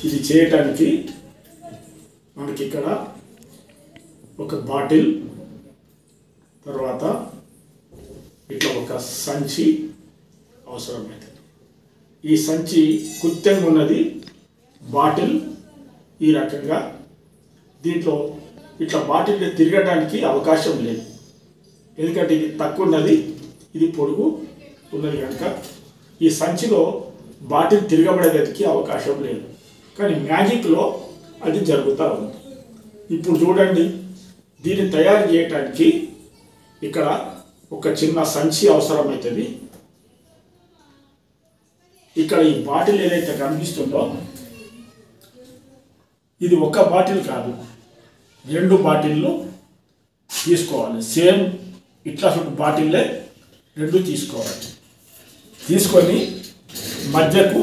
ఇది చేయటానికి మనకి ఇక్కడ ఒక బాటిల్ తర్వాత ఇట్లా ఒక సంచి అవసరమవుతుంది ఈ సంచి కుత్తంగా ఉన్నది బాటిల్ ఈ రకంగా దీంట్లో ఇట్లా బాటిల్ తిరగడానికి అవకాశం లేదు ఎందుకంటే ఇది తక్కువ ఉన్నది ఇది పొడుగు ఉన్నది కనుక ఈ సంచిలో బాటిల్ తిరగబడేదానికి అవకాశం లేదు కానీ మ్యాజిక్లో అది జరుగుతూ ఉంది ఇప్పుడు చూడండి దీన్ని తయారు చేయటానికి ఇక్కడ ఒక చిన్న సంచి అవసరమవుతుంది ఇక్కడ ఈ బాటిల్ ఏదైతే కనిపిస్తుందో ఇది ఒక బాటిల్ కాదు రెండు బాటిళ్ళు తీసుకోవాలి సేమ్ ఇట్లా బాటిల్లే రెండు తీసుకోవాలి తీసుకొని మధ్యకు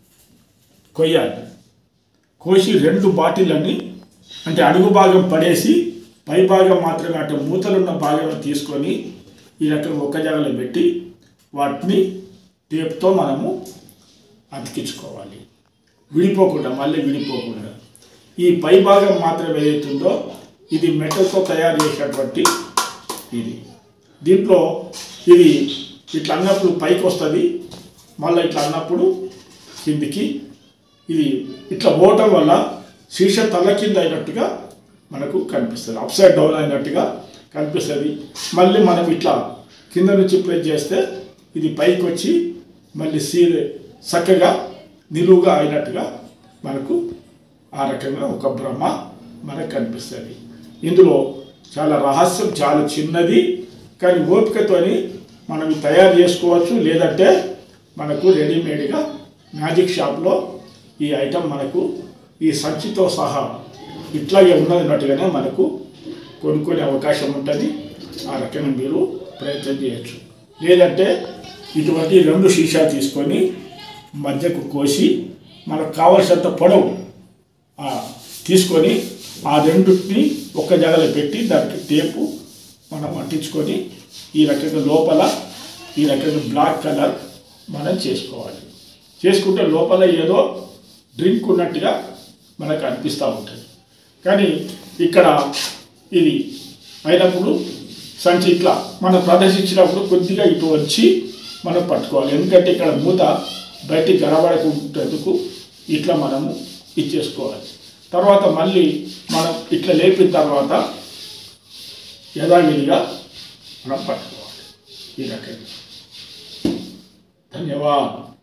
కొయ్యాలి కోసి రెండు బాటిళ్ళని అంటే అడుగు భాగం పడేసి పై భాగం మాత్రమే అంటే మూతలున్న భాగం తీసుకొని ఈ రకంగా ఒక్క జాగలో పెట్టి వాటిని టేప్తో మనము అతికించుకోవాలి విడిపోకుండా మళ్ళీ విడిపోకుండా ఈ పై భాగం మాత్రం ఏదైతుందో ఇది మెటల్తో తయారు చేసినటువంటి ఇది దీంట్లో ఇది ఇట్లా అన్నప్పుడు పైకి వస్తుంది మళ్ళీ ఇట్లా అన్నప్పుడు కిందికి ఇది ఇట్లా పోవటం వల్ల శీష తల కింద అయినట్టుగా మనకు కనిపిస్తుంది అప్ సైడ్ డౌన్ అయినట్టుగా కనిపిస్తుంది మళ్ళీ మనం ఇట్లా కింద నుంచి ప్రెస్ చేస్తే ఇది పైకి వచ్చి మళ్ళీ సీ చక్కగా నిలువుగా అయినట్టుగా మనకు ఆ రకంగా ఒక భ్రమ మనకు కనిపిస్తుంది ఇందులో చాలా రహస్యం చాలా చిన్నది కానీ ఓపికతోని మనం ఇది తయారు చేసుకోవచ్చు లేదంటే మనకు రెడీమేడ్గా మ్యాజిక్ షాప్లో ఈ ఐటెం మనకు ఈ సంచితో సహా ఇట్లాగే ఉన్నదిన్నట్టుగానే మనకు కొనుక్కునే అవకాశం ఉంటుంది ఆ రకంగా మీరు ప్రయత్నం చేయొచ్చు లేదంటే ఇటువంటి రెండు సీసా తీసుకొని మధ్యకు కోసి మనకు కావలసినంత పొడవు ఆ, తీసుకొని ఆ రెండుని ఒక్క జగలో పెట్టి దానికి టేపు మనం అంటించుకొని ఈ రకంగా లోపల ఈ రకంగా బ్లాక్ కలర్ మనం చేసుకోవాలి చేసుకుంటే లోపల ఏదో డ్రింక్ ఉన్నట్టుగా మనకు అనిపిస్తూ ఉంటుంది కానీ ఇక్కడ ఇది అయినప్పుడు సంచి ఇట్లా మనం ప్రదర్శించినప్పుడు కొద్దిగా ఇటు వచ్చి మనం పట్టుకోవాలి ఎందుకంటే ఇక్కడ మూత బయటికి గడబడకుంటేందుకు ఇట్లా మనము ఇచ్చేసుకోవాలి తర్వాత మళ్ళీ మనం ఇట్లా లేపిన తర్వాత యథావిధిగా మనం పట్టుకోవాలి ఈ రకంగా ధన్యవాదాలు